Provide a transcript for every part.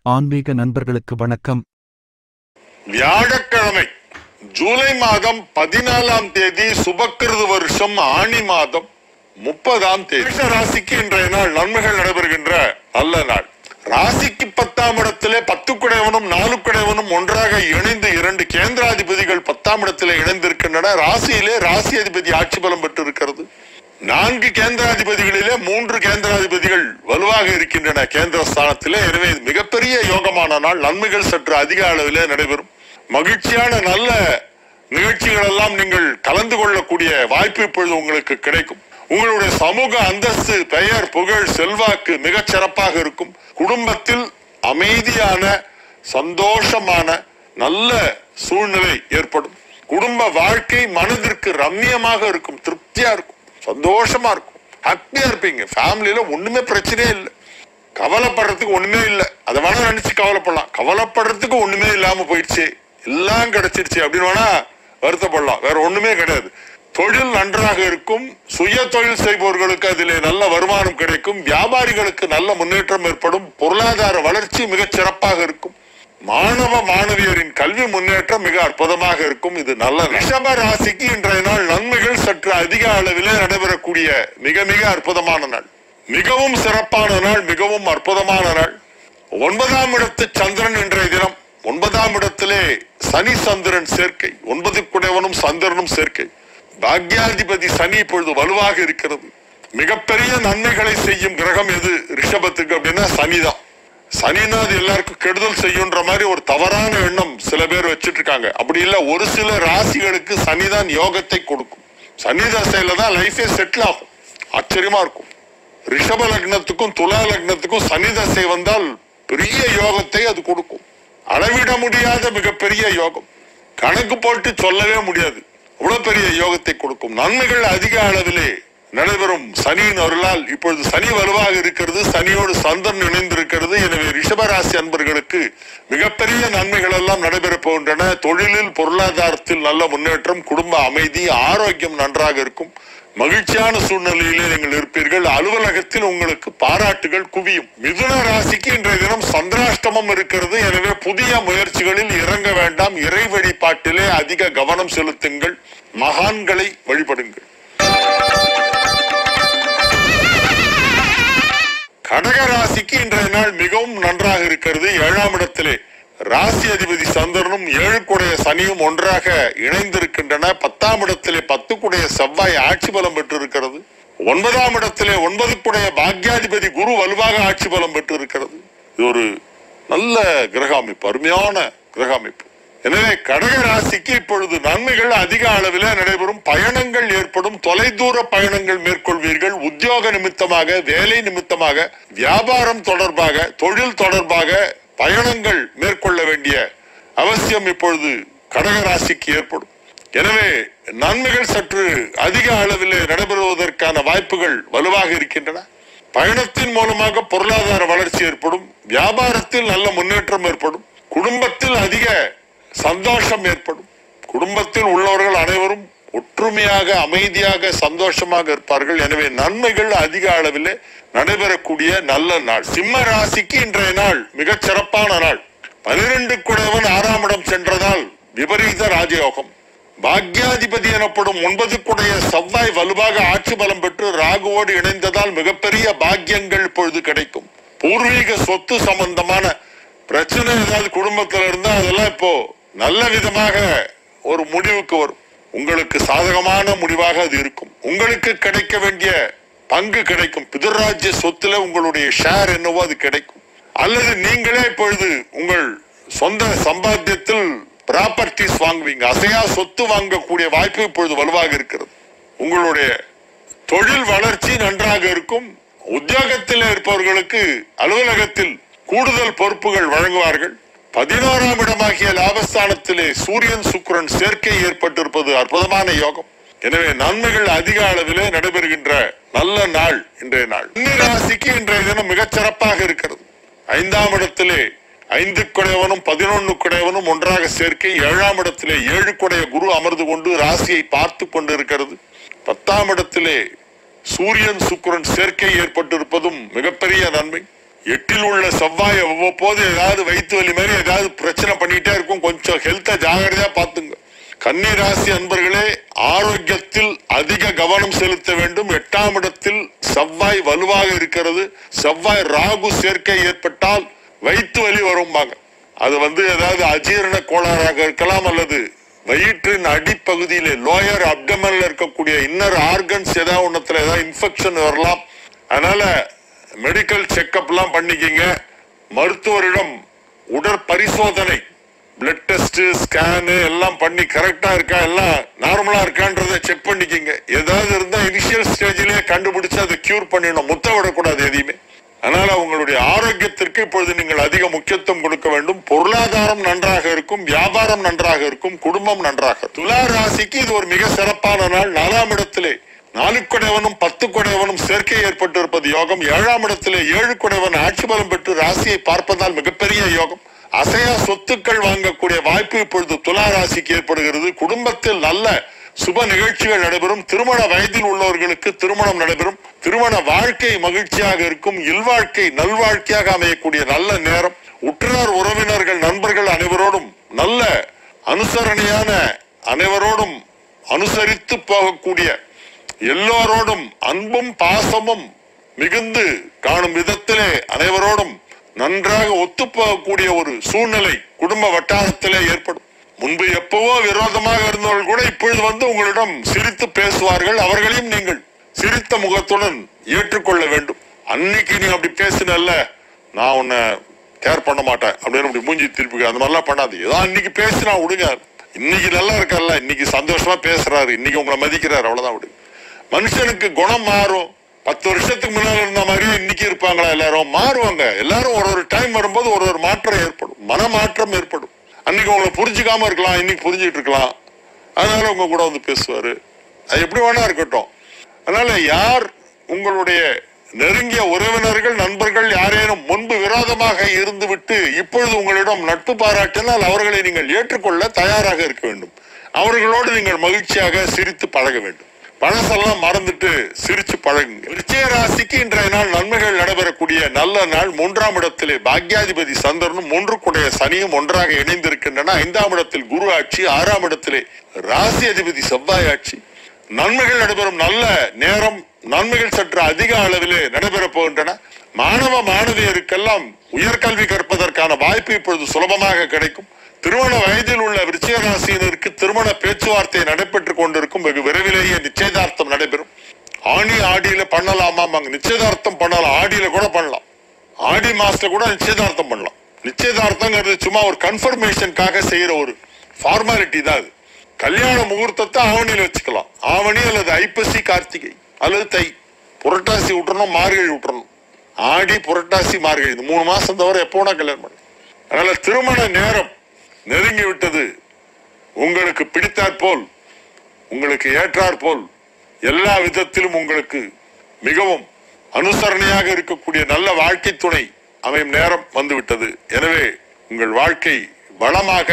ஆன்மீக நண்பர்களுக்கு வணக்கம் வியாழக்கிழமை ஜூலை மாதம் பதினாலாம் தேதி சுபக்கிருது வருஷம் ஆணி மாதம் முப்பதாம் தேதி மேஷ ராசிக்கு இன்றைய நாள் நன்மைகள் நடைபெறுகின்ற நல்ல நாள் ராசிக்கு பத்தாம் இடத்திலே பத்து குடையவனும் நாலு குடையவனும் ஒன்றாக இணைந்து இரண்டு கேந்திராதிபதிகள் பத்தாம் இடத்திலே இணைந்திருக்கின்றன ராசியிலே ராசி அதிபதி ஆட்சி பலம் பெற்றிருக்கிறது நான்கு கேந்திராதிபதிகளிலே மூன்று கேந்திராதிபதிகள் வலுவாக இருக்கின்றன கேந்திர ஸ்தானத்திலே எனவே இது மிகப்பெரிய யோகமான நாள் நன்மைகள் சற்று அதிக அளவிலே நடைபெறும் மகிழ்ச்சியான நல்ல நிகழ்ச்சிகள் எல்லாம் நீங்கள் கலந்து கொள்ளக்கூடிய வாய்ப்பு இப்பொழுது உங்களுக்கு கிடைக்கும் உங்களுடைய சமூக அந்தஸ்து பெயர் புகழ் செல்வாக்கு மிகச் சிறப்பாக இருக்கும் குடும்பத்தில் அமைதியான சந்தோஷமான நல்ல சூழ்நிலை ஏற்படும் குடும்ப வாழ்க்கை மனதிற்கு ரம்மியமாக இருக்கும் திருப்தியா இருக்கும் சந்தோஷமா இருக்கும் ஹாப்பியா இருப்பீங்க ஃபேமிலியில ஒண்ணுமே பிரச்சனையே இல்லை கவலைப்படுறதுக்கு ஒண்ணுமே இல்லை அதை வேணா நினைச்சு கவலைப்படலாம் கவலைப்படுறதுக்கு ஒண்ணுமே இல்லாம போயிடுச்சு எல்லாம் கிடைச்சிருச்சு அப்படின்னு வேணா வருத்தப்படலாம் வேற ஒண்ணுமே கிடையாது தொழில் நன்றாக இருக்கும் சுய தொழில் செய்பவர்களுக்கு அதிலே நல்ல வருமானம் கிடைக்கும் வியாபாரிகளுக்கு நல்ல முன்னேற்றம் ஏற்படும் பொருளாதார வளர்ச்சி மிகச் சிறப்பாக இருக்கும் மாணவ மாணவியரின் கல்வி முன்னேற்றம் மிக அற்புதமாக இருக்கும் இது நல்ல நாள். ரிஷப ராசிக்கு இன்றைய நாள் நன்மைகள் சற்று அதிக அளவிலே நடைபெறக்கூடிய மிக மிக அற்புதமான நாள் மிகவும் சிறப்பான நாள் மிகவும் அற்புதமான நாள் ஒன்பதாம் இடத்து சந்திரன் இன்றைய தினம் ஒன்பதாம் இடத்திலே சனி சந்திரன் சேர்க்கை ஒன்பது குடைவனும் சந்திரனும் சேர்க்கை பாக்யாதிபதி சனி இப்பொழுது வலுவாக இருக்கிறது மிகப்பெரிய நன்மைகளை செய்யும் கிரகம் எது ரிஷபத்துக்கு அப்படின்னா சனிதான் சனினா அது எல்லாருக்கும் கெடுதல் செய்யுன்ற மாதிரி ஒரு தவறான எண்ணம் சில பேர் வச்சிட்டு இருக்காங்க அப்படி இல்ல ஒரு சில ராசிகளுக்கு சனிதான் யோகத்தை கொடுக்கும் சனி தசையில தான் லைஃபே செட்டில் ஆகும் ஆச்சரியமா இருக்கும் ரிஷப லக்னத்துக்கும் துலா லக்னத்துக்கும் சனி தசை வந்தால் பெரிய யோகத்தை அது கொடுக்கும் அளவிட முடியாத மிகப்பெரிய யோகம் கணக்கு போட்டு சொல்லவே முடியாது அவ்வளவு பெரிய யோகத்தை கொடுக்கும் நன்மைகள் அதிக அளவிலே நடைபெறும் சனியின் அருளால் இப்பொழுது சனி வலுவாக இருக்கிறது சனியோடு சந்திரன் இணைந்திருக்கிறது எனவே ரிஷபராசி அன்பர்களுக்கு மிகப்பெரிய நன்மைகள் எல்லாம் நடைபெறப் போகின்றன தொழிலில் பொருளாதாரத்தில் நல்ல முன்னேற்றம் குடும்ப அமைதி ஆரோக்கியம் நன்றாக இருக்கும் மகிழ்ச்சியான சூழ்நிலையிலே நீங்கள் இருப்பீர்கள் அலுவலகத்தில் உங்களுக்கு பாராட்டுகள் குவியும் மிதுன ராசிக்கு இன்றைய தினம் சந்திராஷ்டமம் இருக்கிறது எனவே புதிய முயற்சிகளில் இறங்க வேண்டாம் இறை வழிபாட்டிலே அதிக கவனம் செலுத்துங்கள் மகான்களை வழிபடுங்கள் கடக ராசிக்கு இன்றைய நாள் மிகவும் நன்றாக இருக்கிறது ஏழாம் இடத்திலே ராசி அதிபதி சந்திரனும் ஏழுக்குடைய சனியும் ஒன்றாக இணைந்திருக்கின்றன பத்தாம் இடத்திலே பத்துக்குடைய செவ்வாய் ஆட்சி பலம் பெற்றிருக்கிறது ஒன்பதாம் இடத்திலே ஒன்பதுக்குடைய பாக்யாதிபதி குரு வலுவாக ஆட்சி பலம் பெற்றிருக்கிறது இது ஒரு நல்ல கிரக அமைப்பு அருமையான கிரக அமைப்பு எனவே கடக ராசிக்கு இப்பொழுது நன்மைகள் அதிக அளவில் நடைபெறும் பயணங்கள் ஏற்படும் தொலைதூர பயணங்கள் மேற்கொள்வீர்கள் உத்தியோக நிமித்தமாக வேலை நிமித்தமாக வியாபாரம் தொடர்பாக தொழில் தொடர்பாக பயணங்கள் மேற்கொள்ள வேண்டிய அவசியம் இப்பொழுது கடக ராசிக்கு ஏற்படும் எனவே நன்மைகள் சற்று அதிக அளவில் நடைபெறுவதற்கான வாய்ப்புகள் வலுவாக இருக்கின்றன பயணத்தின் மூலமாக பொருளாதார வளர்ச்சி ஏற்படும் வியாபாரத்தில் நல்ல முன்னேற்றம் ஏற்படும் குடும்பத்தில் அதிக சந்தோஷம் ஏற்படும் குடும்பத்தில் உள்ளவர்கள் அனைவரும் ஒற்றுமையாக அமைதியாக சந்தோஷமாக இருப்பார்கள் எனவே நன்மைகள் அதிக அளவில் நடைபெறக்கூடிய நல்ல நாள் சிம்ம ராசிக்கு இன்றைய நாள் மிகச் சிறப்பான நாள் பனிரெண்டு குடைவன் ஆறாம் இடம் சென்றதால் விபரீத ராஜயோகம் பாக்யாதிபதி எனப்படும் ஒன்பது குடைய செவ்வாய் வலுவாக ஆட்சி பலம் பெற்று ராகுவோடு இணைந்ததால் மிகப்பெரிய பாக்கியங்கள் இப்பொழுது கிடைக்கும் பூர்வீக சொத்து சம்பந்தமான பிரச்சனை ஏதாவது குடும்பத்துல இருந்தா அதெல்லாம் இப்போ நல்ல விதமாக ஒரு முடிவுக்கு வரும் உங்களுக்கு சாதகமான முடிவாக அது இருக்கும் உங்களுக்கு கிடைக்க வேண்டிய பங்கு கிடைக்கும் பிதராஜ்ய சொத்துல உங்களுடைய ஷேர் என்னவோ அது கிடைக்கும் அல்லது நீங்களே இப்பொழுது உங்கள் சொந்த சம்பாத்தியத்தில் ப்ராப்பர்ட்டிஸ் வாங்குவீங்க அசையா சொத்து வாங்கக்கூடிய வாய்ப்பு இப்பொழுது வலுவாக இருக்கிறது உங்களுடைய தொழில் வளர்ச்சி நன்றாக இருக்கும் உத்தியோகத்தில் இருப்பவர்களுக்கு அலுவலகத்தில் கூடுதல் பொறுப்புகள் வழங்குவார்கள் பதினோராம் இடமாகிய லாபஸ்தானத்திலே சூரியன் சுக்கிரன் சேர்க்கை ஏற்பட்டிருப்பது அற்புதமான யோகம் எனவே நன்மைகள் அதிக அளவிலே நடைபெறுகின்ற நல்ல நாள் இன்றைய நாள் கன்னி ராசிக்கு இன்றைய தினம் மிகச் சிறப்பாக இருக்கிறது ஐந்தாம் இடத்திலே ஐந்து குடையவனும் பதினொன்னு குடையவனும் ஒன்றாக சேர்க்கை ஏழாம் இடத்திலே ஏழு குடைய குரு அமர்ந்து கொண்டு ராசியை பார்த்து கொண்டிருக்கிறது பத்தாம் இடத்திலே சூரியன் சுக்கிரன் சேர்க்கை ஏற்பட்டிருப்பதும் மிகப்பெரிய நன்மை எட்டில் உள்ள செவ்வாய் அவ்வப்போது ஏதாவது வயிற்று வலி மாதிரி ஏதாவது பிரச்சனை பண்ணிட்டே இருக்கும் கொஞ்சம் ஹெல்த்தை ஜாகிரதையா பார்த்துங்க கன்னி ராசி அன்பர்களே ஆரோக்கியத்தில் அதிக கவனம் செலுத்த வேண்டும் எட்டாம் இடத்தில் செவ்வாய் வலுவாக இருக்கிறது செவ்வாய் ராகு சேர்க்கை ஏற்பட்டால் வயிற்று வலி வரும்பாங்க அது வந்து ஏதாவது அஜீரண கோளாறாக இருக்கலாம் அல்லது வயிற்றின் அடிப்பகுதியிலே லோயர் அப்டமன்ல இருக்கக்கூடிய இன்னர் ஆர்கன்ஸ் ஏதாவது ஒன்றத்துல ஏதாவது இன்ஃபெக்ஷன் வரலாம் அதனால மெடிக்கல் செக்அப் எல்லாம் பண்ணிக்கிங்க மருத்துவரிடம் உடற்பரிசோதனை பிளட் டெஸ்ட் ஸ்கேனு எல்லாம் பண்ணி கரெக்டா இருக்கா எல்லாம் நார்மலா இருக்கான்றதை செக் பண்ணிக்கிங்க ஏதாவது இருந்தா இனிஷியல் ஸ்டேஜிலேயே கண்டுபிடிச்சு அதை கியூர் பண்ணிடணும் முத்த விடக்கூடாது எதையுமே அதனால உங்களுடைய ஆரோக்கியத்திற்கு இப்பொழுது நீங்கள் அதிக முக்கியத்துவம் கொடுக்க வேண்டும் பொருளாதாரம் நன்றாக இருக்கும் வியாபாரம் நன்றாக இருக்கும் குடும்பம் நன்றாக இருக்கும். துலா ராசிக்கு இது ஒரு மிக சிறப்பான நாள் நாலாம் இடத்திலே நாலு குடைவனும் பத்து குடைவனும் சேர்க்கை ஏற்பட்டு இருப்பது யோகம் ஏழாம் இடத்திலே ஏழு குடைவன் ஆட்சி பலம் பெற்று ராசியை பார்ப்பதால் மிகப்பெரிய யோகம் அசையா சொத்துக்கள் வாங்கக்கூடிய வாய்ப்பு இப்பொழுது துலா ராசிக்கு ஏற்படுகிறது குடும்பத்தில் நல்ல சுப நிகழ்ச்சிகள் நடைபெறும் திருமண வயதில் உள்ளவர்களுக்கு திருமணம் நடைபெறும் திருமண வாழ்க்கை மகிழ்ச்சியாக இருக்கும் இல்வாழ்க்கை நல்வாழ்க்கையாக அமையக்கூடிய நல்ல நேரம் உற்றார் உறவினர்கள் நண்பர்கள் அனைவரோடும் நல்ல அனுசரணையான அனைவரோடும் அனுசரித்து போகக்கூடிய எல்லோரோடும் அன்பும் பாசமும் மிகுந்து காணும் விதத்திலே அனைவரோடும் நன்றாக ஒத்துப்போகக்கூடிய ஒரு சூழ்நிலை குடும்ப வட்டாரத்திலே ஏற்படும் முன்பு எப்பவோ விரோதமாக இருந்தவர்கள் கூட இப்பொழுது வந்து உங்களிடம் சிரித்து பேசுவார்கள் அவர்களையும் நீங்கள் சிரித்த முகத்துடன் ஏற்றுக்கொள்ள வேண்டும் அன்னைக்கு நீ அப்படி பேசினல்ல நான் உன்னை கேர் பண்ண மாட்டேன் அப்படின்னு அப்படி மூஞ்சி திருப்பி அந்த மாதிரிலாம் பண்ணாது ஏதோ அன்னைக்கு பேசினா விடுங்க இன்னைக்கு நல்லா இருக்கார்ல இன்னைக்கு சந்தோஷமா பேசுறாரு இன்னைக்கு உங்களை மதிக்கிறாரு அவ்வளவுதான் விடுங்க மனுஷனுக்கு குணம் மாறும் பத்து வருஷத்துக்கு முன்னால இருந்த மாதிரியே இன்னைக்கு இருப்பாங்களா எல்லாரும் மாறுவாங்க எல்லாரும் ஒரு ஒரு டைம் வரும்போது ஒரு ஒரு மாற்றம் ஏற்படும் மன மாற்றம் ஏற்படும் அன்னைக்கு உங்களை புரிஞ்சுக்காம இருக்கலாம் இன்னைக்கு புரிஞ்சுட்டு இருக்கலாம் அதனால உங்க கூட வந்து பேசுவாரு அது எப்படி வேணா இருக்கட்டும் அதனால யார் உங்களுடைய நெருங்கிய உறவினர்கள் நண்பர்கள் யாரேனும் முன்பு விரோதமாக இருந்துவிட்டு இப்பொழுது உங்களிடம் நட்பு பாராட்டினால் அவர்களை நீங்கள் ஏற்றுக்கொள்ள தயாராக இருக்க வேண்டும் அவர்களோடு நீங்கள் மகிழ்ச்சியாக சிரித்து பழக வேண்டும் பழசெல்லாம் மறந்துட்டு சிரிச்சு பழகுங்க விருச்சிக ராசிக்கு இன்றைய நாள் நன்மைகள் நடைபெறக்கூடிய நல்ல நாள் மூன்றாம் இடத்திலே பாக்யாதிபதி சந்திரனும் மூன்றுக்குடைய சனியும் ஒன்றாக இணைந்திருக்கின்றன ஐந்தாம் இடத்தில் குரு ஆட்சி ஆறாம் இடத்திலே ராசி அதிபதி செவ்வாய் ஆட்சி நன்மைகள் நடைபெறும் நல்ல நேரம் நன்மைகள் சற்று அதிக அளவிலே நடைபெறப் போகின்றன மாணவ மாணவியருக்கெல்லாம் உயர்கல்வி கற்பதற்கான வாய்ப்பு இப்பொழுது சுலபமாக கிடைக்கும் திருமண வயதில் உள்ள விருச்சிக ராசியினருக்கு திருமண பேச்சுவார்த்தை நடைபெற்றுக் கொண்டிருக்கும் வெகு விரைவிலேயே நிச்சயதார்த்தம் நடைபெறும் ஆணி ஆடியில பண்ணலாமாம் நிச்சயதார்த்தம் பண்ணலாம் ஆடியில கூட பண்ணலாம் ஆடி மாசத்துல கூட நிச்சயதார்த்தம் பண்ணலாம் நிச்சயதார்த்தங்கிறது சும்மா ஒரு கன்ஃபர்மேஷனுக்காக செய்யற ஒரு ஃபார்மாலிட்டி தான் அது கல்யாண முகூர்த்தத்தை ஆவணியில் வச்சுக்கலாம் ஆவணி அல்லது ஐப்பசி கார்த்திகை அல்லது தை புரட்டாசி விட்டுறணும் மார்கழி விட்டுறணும் ஆடி புரட்டாசி மார்கழி இந்த மூணு மாசம் தவிர எப்போ வேணா கல்யாணம் பண்ணலாம் அதனால திருமண நேரம் நெருங்கி விட்டது உங்களுக்கு பிடித்தாற் போல் உங்களுக்கு ஏற்றாற் போல் எல்லா விதத்திலும் உங்களுக்கு மிகவும் அனுசரணையாக இருக்கக்கூடிய நல்ல வாழ்க்கை துணை அமையும் நேரம் வந்துவிட்டது எனவே உங்கள் வாழ்க்கை வளமாக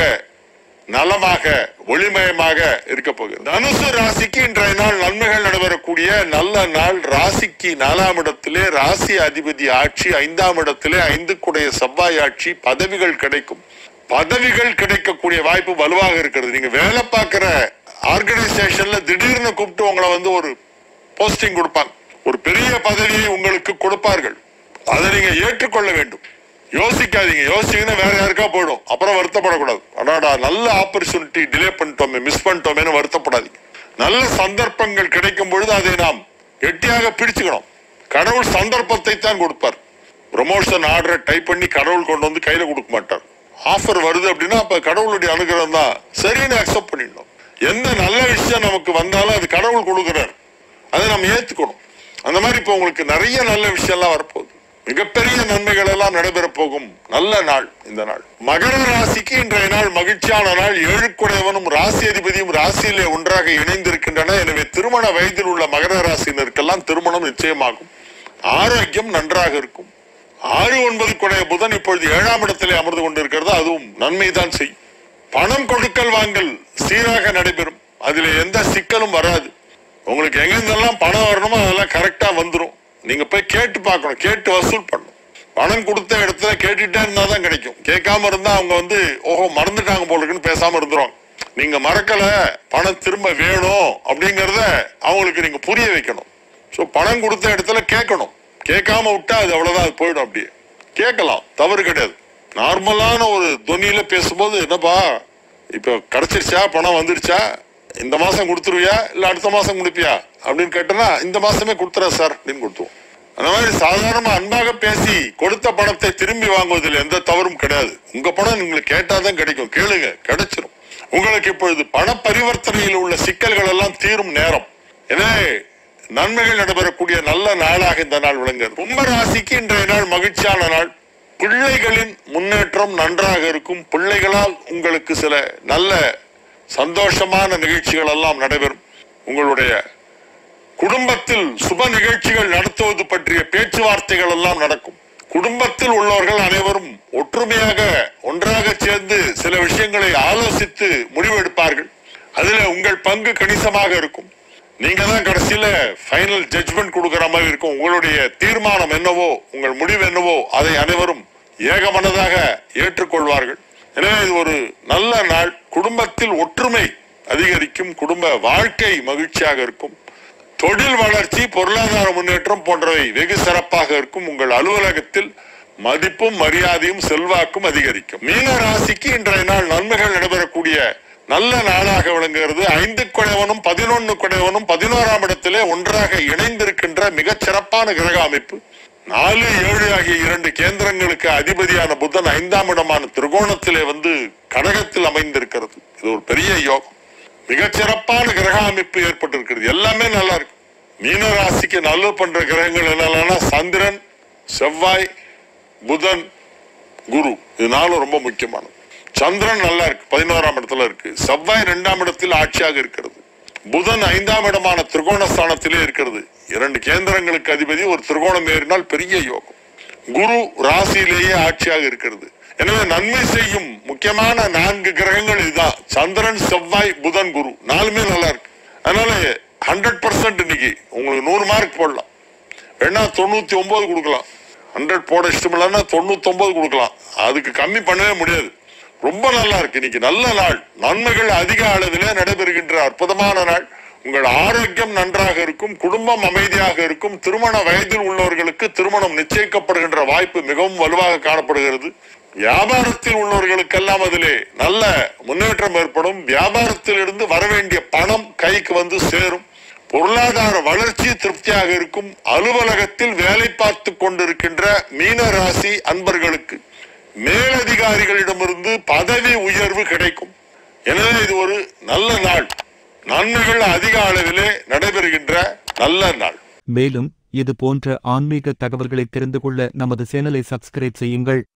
நலமாக ஒளிமயமாக இருக்க போகிறது தனுசு ராசிக்கு இன்றைய நாள் நன்மைகள் நடைபெறக்கூடிய நல்ல நாள் ராசிக்கு நாலாம் இடத்திலே ராசி அதிபதி ஆட்சி ஐந்தாம் இடத்திலே ஐந்து குடைய செவ்வாய் ஆட்சி பதவிகள் கிடைக்கும் பதவிகள் கிடைக்கக்கூடிய வாய்ப்பு வலுவாக இருக்கிறது நீங்க வேலை பார்க்கிற ஆர்கனைசேஷன்ல திடீர்னு கூப்பிட்டு உங்களை வந்து ஒரு போஸ்டிங் கொடுப்பாங்க ஒரு பெரிய பதவியை உங்களுக்கு கொடுப்பார்கள் அதை நீங்க ஏற்றுக்கொள்ள வேண்டும் யோசிக்காதீங்க யோசிச்சீங்கன்னா வேற யாருக்கா போயிடும் அப்புறம் வருத்தப்படக்கூடாது அடாடா நல்ல ஆப்பர்ச்சுனிட்டி டிலே பண்ணிட்டோமே மிஸ் பண்ணிட்டோமேன்னு வருத்தப்படாதீங்க நல்ல சந்தர்ப்பங்கள் கிடைக்கும் பொழுது அதை நாம் கெட்டியாக பிடிச்சுக்கணும் கடவுள் சந்தர்ப்பத்தை தான் கொடுப்பார் ப்ரொமோஷன் ஆர்டரை டைப் பண்ணி கடவுள் கொண்டு வந்து கையில கொடுக்க மாட்டார் ஆஃபர் வருது அப்படின்னா அப்ப கடவுளுடைய அனுகிரகம் தான் சரின்னு அக்செப்ட் பண்ணிடணும் எந்த நல்ல விஷயம் நமக்கு வந்தாலும் அது கடவுள் கொடுக்கிறார் அதை நம்ம ஏத்துக்கணும் அந்த மாதிரி இப்போ உங்களுக்கு நிறைய நல்ல விஷயம்லாம் வரப்போகுது மிகப்பெரிய நன்மைகள் எல்லாம் நடைபெற போகும் நல்ல நாள் இந்த நாள் மகர ராசிக்கு இன்றைய நாள் மகிழ்ச்சியான நாள் ஏழுக்குடையவனும் ராசி அதிபதியும் ராசியிலே ஒன்றாக இணைந்திருக்கின்றன எனவே திருமண வயதில் உள்ள மகர ராசியினருக்கெல்லாம் திருமணம் நிச்சயமாகும் ஆரோக்கியம் நன்றாக இருக்கும் ஆறு ஒன்பது குடைய புதன் இப்பொழுது ஏழாம் இடத்திலே அமர்ந்து கொண்டிருக்கிறது அதுவும் நன்மைதான் செய்யும் பணம் கொடுக்கல் வாங்கல் சீராக நடைபெறும் அதுல எந்த சிக்கலும் வராது உங்களுக்கு எங்கிருந்தெல்லாம் பணம் வரணுமோ அதெல்லாம் கரெக்டா வந்துடும் நீங்க போய் கேட்டு பார்க்கணும் கேட்டு வசூல் பண்ணணும் பணம் கொடுத்த இடத்துல கேட்டுட்டே இருந்தா தான் கிடைக்கும் கேட்காம இருந்தா அவங்க வந்து ஓஹோ மறந்துட்டாங்க போல இருக்குன்னு பேசாம இருந்துருவாங்க நீங்க மறக்கல பணம் திரும்ப வேணும் அப்படிங்கறத அவங்களுக்கு நீங்க புரிய வைக்கணும் சோ பணம் கொடுத்த இடத்துல கேட்கணும் கேட்காம விட்டா அது அவ்வளவுதான் அது போயிடும் அப்படியே கேட்கலாம் தவறு கிடையாது நார்மலான ஒரு தொனியில பேசும்போது என்னப்பா இப்ப கிடைச்சிருச்சா பணம் வந்துருச்சா இந்த மாசம் கொடுத்துருவியா இல்ல அடுத்த மாசம் கொடுப்பியா அப்படின்னு கேட்டனா இந்த மாசமே கொடுத்துறேன் சார் அப்படின்னு கொடுத்துருவோம் அந்த மாதிரி சாதாரணமா அன்பாக பேசி கொடுத்த பணத்தை திரும்பி வாங்குவதில் எந்த தவறும் கிடையாது உங்க பணம் உங்களுக்கு கேட்டாதான் கிடைக்கும் கேளுங்க கிடைச்சிரும் உங்களுக்கு இப்பொழுது பண பரிவர்த்தனையில் உள்ள சிக்கல்கள் எல்லாம் தீரும் நேரம் எனவே நன்மைகள் நடைபெறக்கூடிய நல்ல நாளாக இந்த நாள் விளங்குகிறது கும்ப ராசிக்கு இன்றைய நாள் மகிழ்ச்சியான நாள் பிள்ளைகளின் முன்னேற்றம் நன்றாக இருக்கும் பிள்ளைகளால் உங்களுக்கு சில நல்ல சந்தோஷமான நிகழ்ச்சிகள் எல்லாம் நடைபெறும் உங்களுடைய குடும்பத்தில் சுப நிகழ்ச்சிகள் நடத்துவது பற்றிய பேச்சுவார்த்தைகள் எல்லாம் நடக்கும் குடும்பத்தில் உள்ளவர்கள் அனைவரும் ஒற்றுமையாக ஒன்றாக சேர்ந்து சில விஷயங்களை ஆலோசித்து முடிவெடுப்பார்கள் அதுல உங்கள் பங்கு கணிசமாக இருக்கும் நீங்க தான் கடைசியில ஃபைனல் ஜட்ஜ்மெண்ட் கொடுக்கிற மாதிரி இருக்கும் உங்களுடைய தீர்மானம் என்னவோ உங்கள் முடிவு என்னவோ அதை அனைவரும் ஏகமனதாக ஏற்றுக்கொள்வார்கள் எனவே இது ஒரு நல்ல நாள் குடும்பத்தில் ஒற்றுமை அதிகரிக்கும் குடும்ப வாழ்க்கை மகிழ்ச்சியாக இருக்கும் தொழில் வளர்ச்சி பொருளாதார முன்னேற்றம் போன்றவை வெகு சிறப்பாக இருக்கும் உங்கள் அலுவலகத்தில் மதிப்பும் மரியாதையும் செல்வாக்கும் அதிகரிக்கும் மீன ராசிக்கு இன்றைய நாள் நன்மைகள் நடைபெறக்கூடிய நல்ல நாளாக விளங்குகிறது ஐந்து குடைவனும் பதினொன்னு குடைவனும் பதினோராம் இடத்திலே ஒன்றாக இணைந்திருக்கின்ற மிகச் சிறப்பான கிரக அமைப்பு நாலு ஏழு ஆகிய இரண்டு கேந்திரங்களுக்கு அதிபதியான புதன் ஐந்தாம் இடமான திரிகோணத்திலே வந்து கடகத்தில் அமைந்திருக்கிறது இது ஒரு பெரிய யோகம் மிகச் சிறப்பான கிரக அமைப்பு ஏற்பட்டிருக்கிறது எல்லாமே நல்லா இருக்கு மீன ராசிக்கு நல்ல பண்ற கிரகங்கள் என்னென்னா சந்திரன் செவ்வாய் புதன் குரு இது நாலும் ரொம்ப முக்கியமானது சந்திரன் நல்லா இருக்கு பதினோராம் இடத்துல இருக்கு செவ்வாய் இரண்டாம் இடத்தில் ஆட்சியாக இருக்கிறது புதன் ஐந்தாம் இடமான திரிகோணஸ்தானத்திலே இருக்கிறது இரண்டு கேந்திரங்களுக்கு அதிபதி ஒரு திரிகோணம் ஏறினால் பெரிய யோகம் குரு ராசியிலேயே ஆட்சியாக இருக்கிறது எனவே நன்மை செய்யும் முக்கியமான நான்கு கிரகங்கள் இதுதான் சந்திரன் செவ்வாய் புதன் குரு நாலுமே நல்லா இருக்கு அதனால ஹண்ட்ரட் பர்சன்ட் இன்னைக்கு உங்களுக்கு நூறு மார்க் போடலாம் வேணா தொண்ணூத்தி ஒன்பது கொடுக்கலாம் ஹண்ட்ரட் போட இஷ்டம் இல்லைன்னா தொண்ணூத்தி ஒன்பது கொடுக்கலாம் அதுக்கு கம்மி பண்ணவே முடியாது ரொம்ப நல்லா இருக்கு இன்னைக்கு நல்ல நாள் நன்மைகள் அதிக அளவிலே நடைபெறுகின்ற அற்புதமான நாள் உங்கள் ஆரோக்கியம் நன்றாக இருக்கும் குடும்பம் அமைதியாக இருக்கும் திருமண வயதில் உள்ளவர்களுக்கு திருமணம் நிச்சயிக்கப்படுகின்ற வாய்ப்பு மிகவும் வலுவாக காணப்படுகிறது வியாபாரத்தில் உள்ளவர்களுக்கெல்லாம் அதிலே நல்ல முன்னேற்றம் ஏற்படும் வியாபாரத்தில் இருந்து வரவேண்டிய பணம் கைக்கு வந்து சேரும் பொருளாதார வளர்ச்சி திருப்தியாக இருக்கும் அலுவலகத்தில் வேலை பார்த்து கொண்டிருக்கின்ற மீன ராசி அன்பர்களுக்கு மேலதிகாரிகளிடமிருந்து பதவி உயர்வு கிடைக்கும் எனவே இது ஒரு நல்ல நாள் நன்மைகள் அதிக அளவிலே நடைபெறுகின்ற நல்ல நாள் மேலும் இது போன்ற ஆன்மீக தகவல்களை தெரிந்து கொள்ள நமது சேனலை சப்ஸ்கிரைப் செய்யுங்கள்